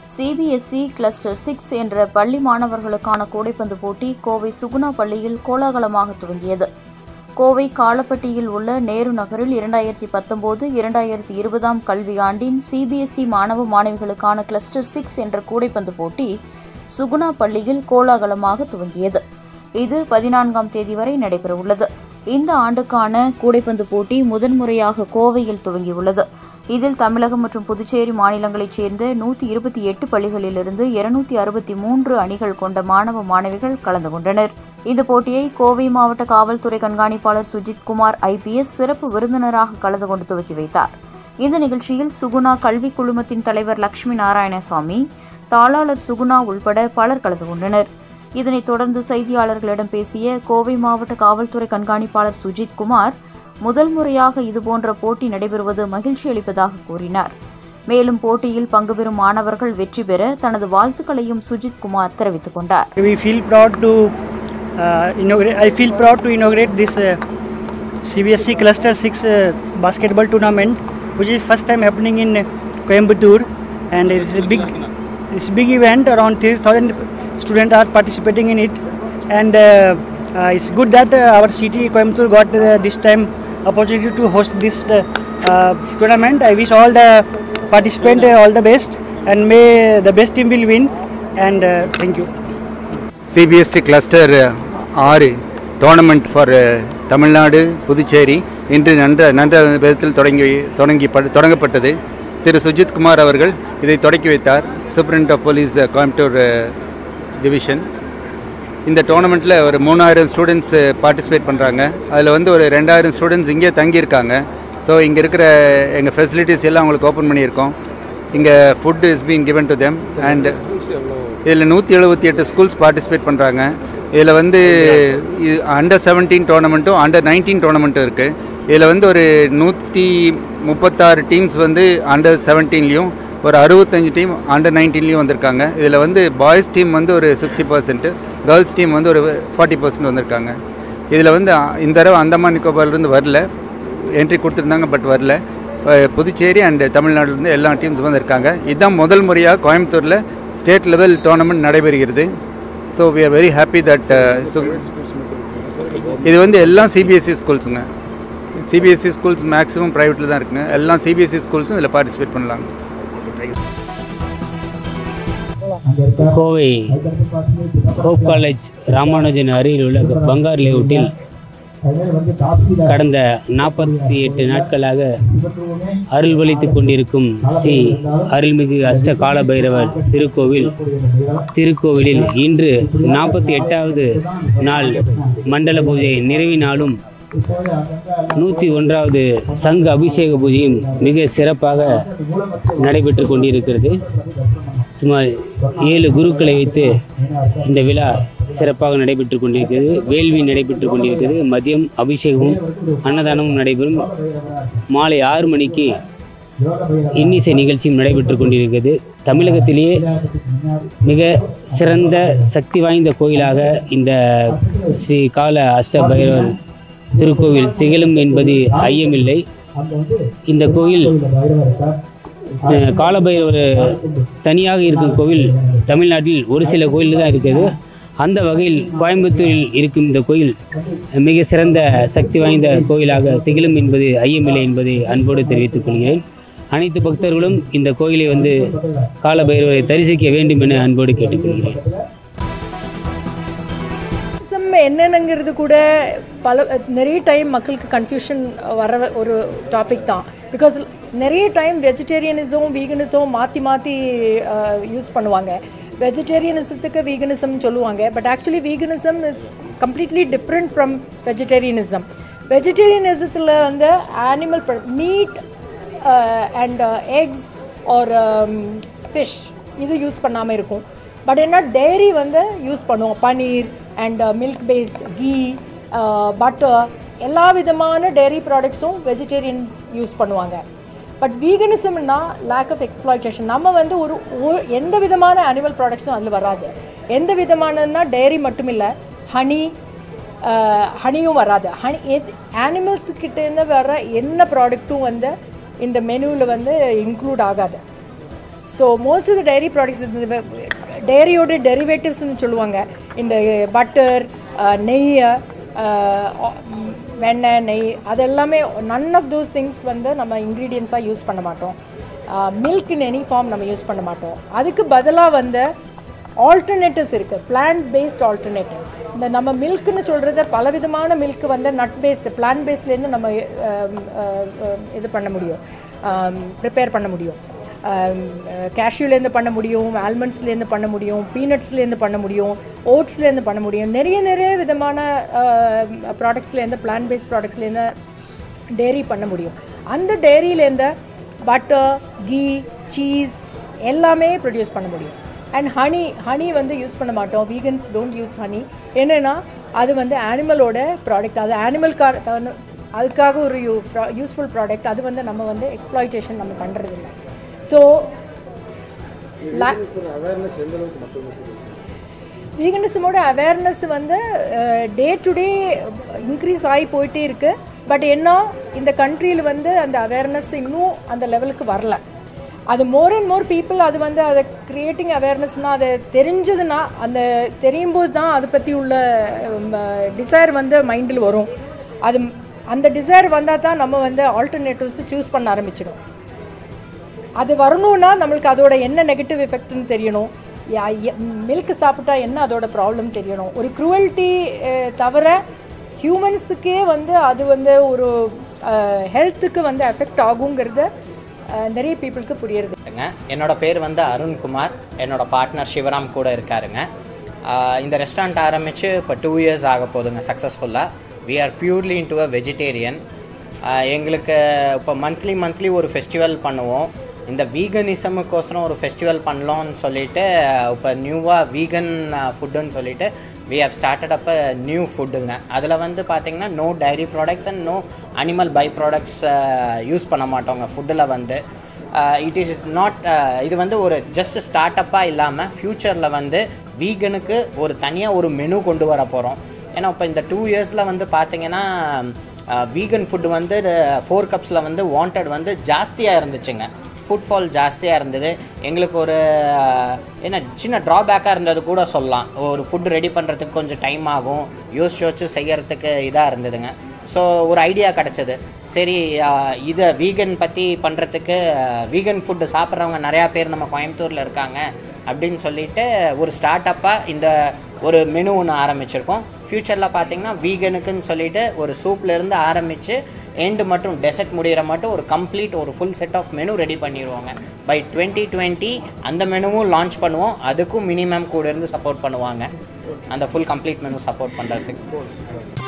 CBSE cluster six என்ற பள்ளி மாணவர்களுக்கான கூடைப்பந்து போட்டி கோவை சுகுணா பள்ளியில் கோலாகலமாக துவங்கியது கோவை காலப்பட்டியில் உள்ள நேரு நகரில் இரண்டாயிரத்தி பத்தொன்பது இரண்டாயிரத்தி இருபதாம் கல்வியாண்டின் சிபிஎஸ்இ மாணவ மாணவிகளுக்கான கிளஸ்டர் சிக்ஸ் என்ற கூடைப்பந்து போட்டி சுகுணா பள்ளியில் கோலாகலமாக துவங்கியது இது பதினான்காம் தேதி வரை நடைபெறவுள்ளது இந்த ஆண்டுக்கான கூடைப்பந்து போட்டி முதன்முறையாக கோவையில் துவங்கியுள்ளது இதில் தமிழகம் மற்றும் புதுச்சேரி மாநிலங்களைச் சேர்ந்த நூற்றி இருபத்தி எட்டு பள்ளிகளிலிருந்து இருநூத்தி அறுபத்தி மூன்று அணிகள் கொண்ட மாணவ மாணவிகள் கலந்து கொண்டனர் இந்த போட்டியை கோவை மாவட்ட காவல்துறை கண்காணிப்பாளர் சுஜித் குமார் ஐபிஎஸ் சிறப்பு விருந்தினராக கலந்து கொண்டு துவக்கி வைத்தார் இந்த நிகழ்ச்சியில் சுகுணா கல்விக் குழுமத்தின் தலைவர் லட்சுமி நாராயணசாமி தாளாளர் சுகுணா உள்பட பலர் கலந்து கொண்டனர் இதனைத் தொடர்ந்து செய்தியாளர்களிடம் பேசிய கோவை மாவட்ட காவல்துறை கண்காணிப்பாளர் சுஜித் குமார் முதல் முறையாக இதுபோன்ற போட்டி நடைபெறுவது மகிழ்ச்சி அளிப்பதாக கூறினார் மேலும் போட்டியில் பங்கு பெறும் மாணவர்கள் வெற்றி பெற தனது வாழ்த்துக்களையும் சுஜித் குமார் தெரிவித்துக் கொண்டார் We feel proud to uh, inaugurate. I feel proud to inaugurate this uh, CBSE Cluster 6 uh, basketball tournament, which is first time happening in uh, Coimbatore, and it's a big, it's a big event. Around 3,000 students are participating in it, and uh, uh, it's good that uh, our city Coimbatore got uh, this time opportunity to host this uh, uh, tournament. I wish all the participants uh, all the best, and may the best team will win. And uh, thank you. CBSE cluster ஆறு tournament for Tamil Nadu Puducherry இன்று நன்ற நன்ற விதத்தில் தொடங்கி தொடங்கி ப- தொடங்கப்பட்டது திரு சுஜித் குமார் அவர்கள் இதை தொடக்கி வைத்தார் superintendent of police Coimbatore division இந்த டோர்னமெண்ட்டில் ஒரு மூணாயிரம் ஸ்டூடெண்ட்ஸ் பார்ட்டிசிபேட் பண்ணுறாங்க அதில் வந்து ஒரு ரெண்டாயிரம் ஸ்டூடெண்ட்ஸ் இங்கே தங்கியிருக்காங்க ஸோ இங்கே இருக்கிற எங்கள் ஃபெசிலிட்டிஸ் எல்லாம் அவங்களுக்கு ஓப்பன் பண்ணியிருக்கோம் இங்கே food is been given to them and இதில் நூற்றி எழுபத்தி எட்டு ஸ்கூல்ஸ் பார்ட்டிசிபேட் பண்ணுறாங்க இதில் வந்து அண்டர் செவன்டீன் டோர்னமெண்ட்டும் அண்டர் நைன்டீன் டோர்னமெண்ட்டும் இருக்குது இதில் வந்து ஒரு நூற்றி முப்பத்தாறு டீம்ஸ் வந்து அண்டர் செவன்டீன்லேயும் ஒரு அறுபத்தஞ்சு டீம் அண்டர் நைன்டீன்லேயும் வந்திருக்காங்க இதில் வந்து பாய்ஸ் டீம் வந்து ஒரு சிக்ஸ்டி பர்சன்ட்டு கேர்ள்ஸ் டீம் வந்து ஒரு ஃபார்ட்டி பர்சன்ட் வந்திருக்காங்க இதில் வந்து அ- இந்த தடவை அந்தமான் நிக்கோபார்லேருந்து வரல என்ட்ரி கொடுத்துருந்தாங்க பட் வரல அஹ் புதுச்சேரி அண்ட் தமிழ்நாட்டிலேருந்து எல்லா டீம்ஸ் வந்து இருக்காங்க இதுதான் முதல் முறையாக கோயம்புத்தூரில் ஸ்டேட் லெவல் டோர்னமெண்ட் நடைபெறுகிறது so we are very happy that இது வந்து எல்லாம் சிபிஎஸ்சி ஸ்கூல்ஸுங்க சிபிஎஸ்சி ஸ்கூல்ஸ் மேக்ஸிமம் ப்ரைவேட்டில் தான் இருக்குங்க எல்லாம் சிபிஎஸ்சி ஸ்கூல்ஸும் இதில் பார்ட்டிசிபேட் பண்ணலாங்க கோவை ஹோப் காலேஜ் ராமானுஜன் அருகில் உள்ள பங்கார் லேஅவுட்டில் கடந்த நாற்பத்தி எட்டு நாட்களாக அருள்வளித்து கொண்டிருக்கும் ஸ்ரீ அருள்மிகு அஷ்ட கால பைரவர் திருக்கோவில் திருக்கோவிலில் இன்று நாற்பத்தி எட்டாவது நாள் மண்டல பூஜை நிறைவினாலும் நூற்றி ஒன்றாவது சங்க அபிஷேக பூஜையும் மிக சிறப்பாக நடைபெற்று கொண்டிருக்கிறது சுமார் ஏழு குருக்களை வைத்து இந்த விழா சிறப்பாக நடைபெற்று கொண்டிருக்கிறது வேள்வி நடைபெற்று கொண்டிருக்கிறது மதியம் அபிஷேகமும் அன்னதானமும் நடைபெறும் மாலை ஆறு மணிக்கு இன்னிசை நிகழ்ச்சியும் நடைபெற்று கொண்டிருக்கிறது தமிழகத்திலேயே மிக சிறந்த சக்தி வாய்ந்த கோயிலாக இந்த ஸ்ரீ கால அஷ்ட பைரவர் திருக்கோவில் திகழும் என்பது ஐயமில்லை இந்த கோயில் அஹ், காலபைரவர் தனியாக இருக்கும் கோவில் தமிழ்நாட்டில் ஒரு சில கோயில் தான் இருக்குது அந்த வகையில் கோயம்புத்தூரில் இருக்கும் இந்த கோயில் மிக சிறந்த சக்தி வாய்ந்த கோயிலாக திகழும் என்பது ஐயமில்லை என்பதை அன்போடு தெரிவித்துக் கொள்கிறேன் அனைத்து பக்தர்களும் இந்த கோயிலை வந்து காலபைரவரை தரிசிக்க வேண்டும் என அன்போடு கேட்டுக்கொள்கிறேன் சம் என்னென்னங்கிறது கூட பல நிறைய டைம் மக்களுக்கு கன்ஃபியூஷன் வர ஒரு டாபிக் தான் பிகாஸ் நிறைய டைம் வெஜிடேரியனிசம் வீகனிசம் மாற்றி மாற்றி யூஸ் பண்ணுவாங்க வெஜிடேரியனிசத்துக்கு வீகனிசம் சொல்லுவாங்க but actually veganism is completely different from vegetarianism வெஜிடேரியனிசத்தில் வந்து animal meat and eggs or fish இது யூஸ் பண்ணாமல் இருக்கும் பட் என்ன டெய்ரி வந்து யூஸ் பண்ணுவோம் paneer and milk paste ghee butter எல்லா விதமான டெய்ரி ப்ராடக்ட்ஸும் வெஜிடேரியன்ஸ் யூஸ் பண்ணுவாங்க பட் வீகனிசம்னா லேக் ஆஃப் எக்ஸ்ப்ளாய்டேஷன் நம்ம வந்து ஒரு ஒரு- எந்த விதமான அனிமல் ப்ராடக்ட்ஸும் அதில் வராது எந்த விதமானதுன்னா டெய்ரி மட்டும் இல்லை ஹனி ஹனியும் வராது ஹனி எது animals கிட்ட இருந்து வர என்ன ப்ராடக்ட்டும் வந்து இந்த மெனுவில் வந்து இன்க்ளூட் ஆகாது so most of the dairy products இந்த டேரியோட டெரிவேட்டிவ்ஸ்னு சொல்லுவாங்க இந்த பட்டர் நெய் அஹ், ஆ- ம், வெண்ணெய் நெய் அது எல்லாமே நன் ஆஃப் தோஸ் திங்ஸ் வந்து நம்ம இன்க்ரீடியன்ஸாக யூஸ் பண்ண மாட்டோம் மில்க் இன் எனி ஃபார்ம் நம்ம யூஸ் பண்ண மாட்டோம் அதுக்கு பதிலாக வந்து ஆல்டர்னேட்டிவ்ஸ் இருக்குது பிளான்ட் பேஸ்ட் ஆல்டர்னேட்டிவ்ஸ் இந்த நம்ம மில்க்னு சொல்கிறத பலவிதமான மில்க் வந்து நட் பேஸ்ட் பிளான்ட் பேஸ்ட்லேருந்து நம்ம அஹ், அஹ், அஹ், இது பண்ண முடியும் ப்ரிப்பேர் பண்ண முடியும் கேஷ்யூலேருந்து பண்ண முடியும் ஆல்மண்ட்ஸ்லேருந்து பண்ண முடியும் பீனட்ஸ்லேருந்து பண்ண முடியும் ஓட்ஸ்லேருந்து பண்ண முடியும் நிறைய நிறைய விதமான ப்ராடக்ட்ஸ்லேருந்து பிளான்ட் பேஸ்ட் ப்ராடக்ட்ஸ்லேருந்து டேரி பண்ண முடியும் அந்த டேரியிலேருந்து பட்டர் கீ சீஸ் எல்லாமே ப்ரொடியூஸ் பண்ண முடியும் அண்ட் ஹனி ஹனி வந்து யூஸ் பண்ண மாட்டோம் வீகன்ஸ் டோன்ட் யூஸ் ஹனி என்னென்னா அது வந்து ஆனிமலோட ப்ராடக்ட் அது அனிமல் கார் அதுக்காக ஒரு யூ யூஸ்ஃபுல் ப்ராடக்ட் அது வந்து நம்ம வந்து எக்ஸ்ப்ளாய்டேஷன் நம்ம பண்ணுறதில்ல ஸோ வீகனிசமோட அவேர்னஸ் வந்து டே டு டே இன்க்ரீஸ் ஆகி போயிட்டே இருக்கு பட் என்ன இந்த கண்ட்ரியில் வந்து அந்த அவேர்னஸ் இன்னும் அந்த லெவலுக்கு வரல அது மோர் அண்ட் மோர் பீப்புள் அது வந்து அதை கிரியேட்டிங் அவேர்னஸ்னால் அதை தெரிஞ்சதுன்னா அந்த தெரியும் போது தான் அதை பற்றி உள்ள டிசைர் வந்து மைண்டில் வரும் அது அந்த டிசைர் வந்தால் தான் நம்ம வந்து ஆல்டர்னேட்டிவ்ஸ் சூஸ் பண்ண ஆரம்பிச்சிடும் அது வரணும்னா நம்மளுக்கு அதோட என்ன நெகட்டிவ் எஃபெக்ட்னு தெரியணும் மில்க் சாப்பிட்டா என்ன அதோட ப்ராப்ளம் தெரியணும் ஒரு க்ரூவல்ட்டி தவிர ஹியூமன்ஸுக்கே வந்து அது வந்து ஒரு ஹெல்த்துக்கு வந்து எஃபெக்ட் ஆகுங்கிறது அஹ், நிறைய பீப்புளுக்கு புரியறது இருக்காருங்க என்னோட பேர் வந்து அருண்குமார் என்னோட பார்ட்னர் சிவராம் கூட இருக்காருங்க ஆஹ் இந்த ரெஸ்டாரண்ட் ஆரம்பித்து இப்போ டூ இயர்ஸ் ஆக போகுதுங்க சக்ஸஸ்ஃபுல்லாக we are purely into a vegetarian எங்களுக்கு இப்போ மந்த்லி மந்த்லி ஒரு ஃபெஸ்டிவல் பண்ணுவோம் இந்த வீகனிசமுக்கோசரம் ஒரு ஃபெஸ்டிவல் பண்ணலாம்னு சொல்லிட்டு இப்போ நியூவாக வீகன் ஃபுட்டுன்னு சொல்லிட்டு we have started up new ஃபுட்டுங்க அதில் வந்து பார்த்திங்கன்னா no dairy products and no animal by products use பண்ண மாட்டோங்க ஃபுட்டில் வந்து இட் இஸ் நாட் இது வந்து ஒரு ஜஸ்ட் ஸ்டார்ட் அப்பாக இல்லாமல் ஃப்யூச்சரில் வந்து வீகனுக்கு ஒரு தனியாக ஒரு மெனு கொண்டு வர போகிறோம் ஏன்னா இப்போ இந்த டூ இயர்ஸில் வந்து பார்த்தீங்கன்னா வீகன் ஃபுட் வந்து ஃபோர் கப்ஸில் வந்து வாண்டட் வந்து ஜாஸ்தியாக இருந்துச்சுங்க ஃபுட்ஃபால் ஜாஸ்தியாக இருந்தது எங்களுக்கு ஒரு அஹ், என்ன சின்ன ட்ராபேக்காக இருந்தது கூட சொல்லலாம் ஒரு ஃபுட் ரெடி பண்ணுறதுக்கு கொஞ்சம் டைம் ஆகும் யோசிச்சு யோசிச்சு செய்யறதுக்கு இதாக இருந்ததுங்க ஸோ ஒரு ஐடியா கிடச்சிது சரி அஹ், இதை வீகன் பற்றி பண்ணுறதுக்கு வீகன் ஃபுட்டு சாப்பிட்றவங்க நிறையா பேர் நம்ம கோயம்புத்தூரில் இருக்காங்க அப்படின்னு சொல்லிட்டு ஒரு ஸ்டார்ட் அப்பாக இந்த ஒரு மெனு ஒன்று ஆரம்பிச்சிருக்கோம் ஃப்யூச்சரில் பார்த்தீங்கன்னா வீகனுக்குன்னு சொல்லிட்டு ஒரு சூப்லேருந்து ஆரம்பித்து எண்டு மட்டும் டெசர்ட் முடிகிற மட்டும் ஒரு கம்ப்ளீட் ஒரு full set of menu ready பண்ணிடுவாங்க பை டுவெண்ட்டி டுவெண்ட்டி அந்த மெனுவும் லான்ச் பண்ணுவோம் அதுக்கும் மினிமம் கூட இருந்து சப்போர்ட் பண்ணுவாங்க அந்த ஃபுல் கம்ப்ளீட் மெனு சப்போர்ட் பண்ணுறதுக்கு